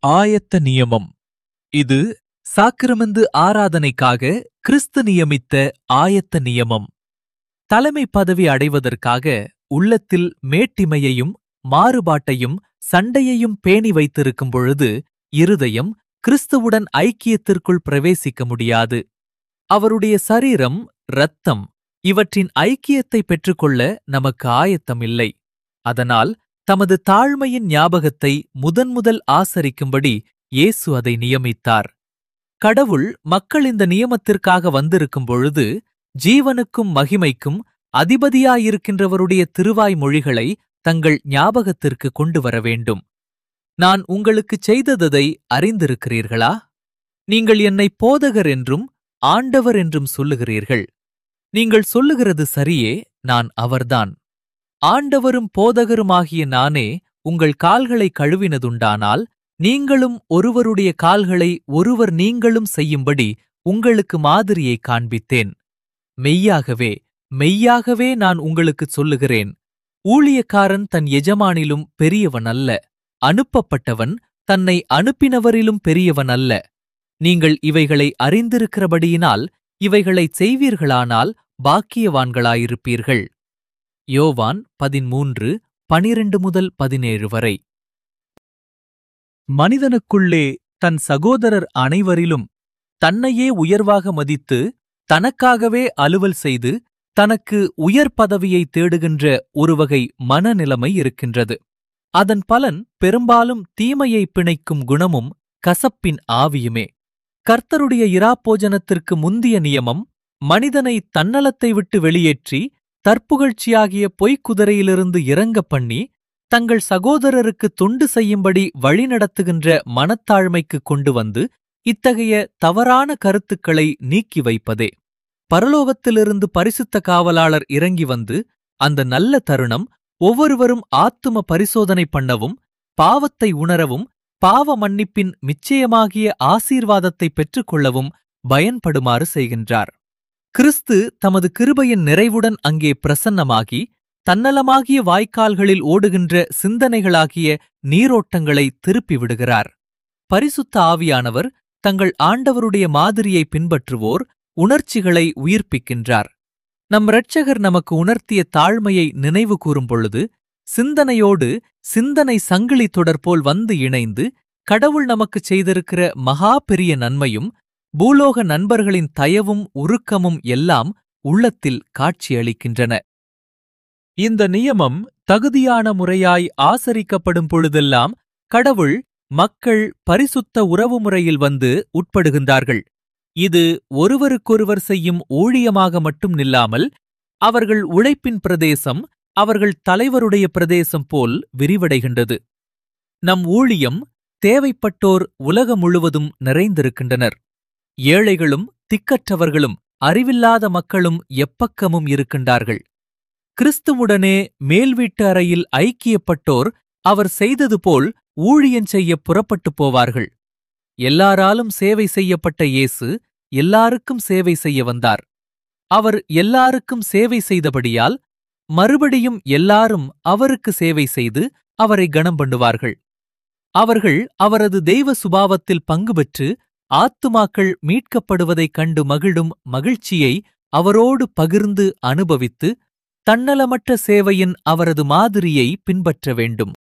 ஆயத்த நியமம் இது சாக்கிரமந்து ஆராதனைக்காக கிறிஸ்து நியமித்த ஆயத்த நியமம் தலைமை பதவி அடைவதற்காக உள்ளத்தில் மேட்டிமையையும் மாறுபாட்டையும் சண்டையையும் பேணி வைத்திருக்கும் பொழுது இருதயம் கிறிஸ்துவுடன் ஐக்கியத்திற்குள் பிரவேசிக்க முடியாது அவருடைய சரீரம் இரத்தம் இவற்றின் ஐக்கியத்தை பெற்றுக்கொள்ள நமக்கு ஆயத்தம் இல்லை அதனால் தமது தாழ்மையின் ஞாபகத்தை முதன்முதல் ஆசரிக்கும்படி இயேசு அதை நியமித்தார் கடவுள் மக்கள் இந்த நியமத்திற்காக வந்திருக்கும் பொழுது ஜீவனுக்கும் மகிமைக்கும் அதிபதியாயிருக்கின்றவருடைய திருவாய் மொழிகளை தங்கள் ஞாபகத்திற்கு கொண்டு வர வேண்டும் நான் உங்களுக்குச் செய்ததை அறிந்திருக்கிறீர்களா நீங்கள் என்னை போதகர் என்றும் ஆண்டவர் என்றும் சொல்லுகிறீர்கள் நீங்கள் சொல்லுகிறது சரியே நான் அவர்தான் ஆண்டவரும் போதகருமாகிய நானே உங்கள் கால்களை கழுவினதுண்டானால் நீங்களும் ஒருவருடைய கால்களை ஒருவர் நீங்களும் செய்யும்படி உங்களுக்கு மாதிரியை காண்பித்தேன் மெய்யாகவே மெய்யாகவே நான் உங்களுக்குச் சொல்லுகிறேன் ஊழியக்காரன் தன் எஜமானிலும் பெரியவன் அல்ல அனுப்பப்பட்டவன் தன்னை அனுப்பினவரிலும் பெரியவன் அல்ல நீங்கள் இவைகளை அறிந்திருக்கிறபடியினால் இவைகளைச் செய்வீர்களானால் பாக்கியவான்களாயிருப்பீர்கள் யோவான் பதிமூன்று பனிரெண்டு முதல் பதினேழு வரை மனிதனுக்குள்ளே தன் சகோதரர் அனைவரிலும் தன்னையே உயர்வாக மதித்து தனக்காகவே அலுவல் செய்து தனக்கு உயர் பதவியை தேடுகின்ற ஒருவகை மனநிலைமை இருக்கின்றது அதன் பலன் பெரும்பாலும் தீமையை பிணைக்கும் குணமும் கசப்பின் ஆவியுமே கர்த்தருடைய இராப்போஜனத்திற்கு முந்திய நியமம் மனிதனை தன்னலத்தை விட்டு வெளியேற்றி தற்புகழ்ச்சியாகிய பொய்க்குதிரையிலிருந்து இறங்க பண்ணி தங்கள் சகோதரருக்கு தொண்டு செய்யும்படி வழிநடத்துகின்ற மனத்தாழ்மைக்கு கொண்டு வந்து இத்தகைய தவறான கருத்துக்களை நீக்கி வைப்பதே பரலோகத்திலிருந்து பரிசுத்த காவலாளர் இறங்கி வந்து அந்த நல்ல தருணம் ஒவ்வொருவரும் ஆத்தும பரிசோதனை பண்ணவும் பாவத்தை உணரவும் பாவ மன்னிப்பின் நிச்சயமாகிய ஆசீர்வாதத்தை பெற்றுக்கொள்ளவும் பயன்படுமாறு செய்கின்றார் கிறிஸ்து தமது கிருபையின் நிறைவுடன் அங்கே பிரசன்னமாகி தன்னலமாகிய வாய்க்கால்களில் ஓடுகின்ற சிந்தனைகளாகிய நீரோட்டங்களை திருப்பி விடுகிறார் பரிசுத்த ஆவியானவர் தங்கள் ஆண்டவருடைய மாதிரியை பின்பற்றுவோர் உணர்ச்சிகளை உயிர்ப்பிக்கின்றார் நம் இரட்சகர் நமக்கு உணர்த்திய தாழ்மையை நினைவு கூறும் பொழுது சிந்தனையோடு சிந்தனை சங்கிலி தொடர்போல் வந்து இணைந்து கடவுள் நமக்குச் செய்திருக்கிற மகா பெரிய நன்மையும் பூலோக நண்பர்களின் தயவும் உருக்கமும் எல்லாம் உள்ளத்தில் காட்சியளிக்கின்றன இந்த நியமம் தகுதியான முறையாய் ஆசரிக்கப்படும் பொழுதெல்லாம் கடவுள் மக்கள் பரிசுத்த உறவு முறையில் வந்து உட்படுகின்றார்கள் இது ஒருவருக்கொருவர் செய்யும் ஊழியமாக மட்டும் நில்லாமல் அவர்கள் உழைப்பின் பிரதேசம் அவர்கள் தலைவருடைய பிரதேசம் போல் விரிவடைகின்றது நம் ஊழியம் தேவைப்பட்டோர் உலகம் முழுவதும் நிறைந்திருக்கின்றனர் ஏழைகளும் திக்கற்றவர்களும் அறிவில்லாத மக்களும் எப்பக்கமும் இருக்கின்றார்கள் கிறிஸ்துவுடனே மேல்வீட்டு அறையில் ஐக்கியப்பட்டோர் அவர் செய்தது போல் ஊழியஞ் செய்ய புறப்பட்டுப் போவார்கள் எல்லாராலும் சேவை செய்யப்பட்ட இயேசு எல்லாருக்கும் சேவை செய்ய வந்தார் அவர் எல்லாருக்கும் சேவை செய்தபடியால் மறுபடியும் எல்லாரும் அவருக்கு சேவை செய்து அவரை கனம் பண்ணுவார்கள் அவர்கள் அவரது தெய்வ சுபாவத்தில் பங்கு பெற்று ஆத்துமாக்கள் மீட்கப்படுவதைக் கண்டு மகிழும் மகிழ்ச்சியை அவரோடு பகிர்ந்து அனுபவித்து தன்னலமற்ற சேவையின் அவரது மாதிரியை பின்பற்ற வேண்டும்